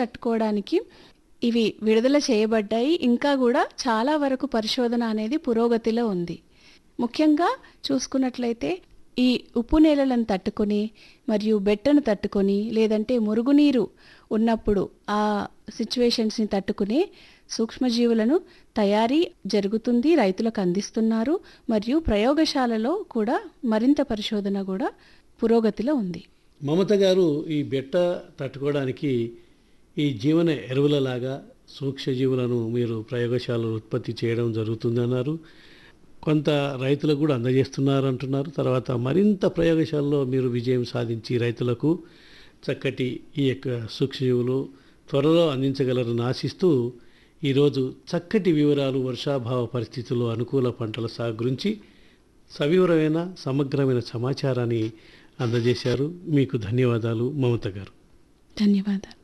తట్టుకోవడానికి ఇవి విడుదల చేయబడ్డాయి ఇంకా కూడా చాలా వరకు పరిశోధన అనేది పురోగతిలో ఉంది ముఖ్యంగా చూసుకున్నట్లయితే ఈ ఉప్పు నేలలను తట్టుకొని మరియు బెట్టను తట్టుకొని లేదంటే మురుగునీరు ఉన్నప్పుడు ఆ సిచ్యువేషన్స్ని తట్టుకునే సూక్ష్మజీవులను తయారీ జరుగుతుంది రైతులకు అందిస్తున్నారు మరియు ప్రయోగశాలలో కూడా మరింత పరిశోధన కూడా పురోగతిలో ఉంది మమత గారు ఈ బెట్ట తట్టుకోవడానికి ఈ జీవన ఎరువులలాగా సూక్ష్మజీవులను మీరు ప్రయోగశాలలో ఉత్పత్తి చేయడం జరుగుతుందన్నారు కొంత రైతులకు కూడా అందజేస్తున్నారు అంటున్నారు తర్వాత మరింత ప్రయోగశాలలో మీరు విజయం సాధించి రైతులకు చక్కటి ఈ యొక్క సూక్ష్మజీవులు త్వరలో అందించగలరని ఆశిస్తూ ఈరోజు చక్కటి వివరాలు వర్షాభావ పరిస్థితుల్లో అనుకూల పంటల సాగు గురించి సవివరమైన సమగ్రమైన సమాచారాన్ని అందజేశారు మీకు ధన్యవాదాలు మమత గారు ధన్యవాదాలు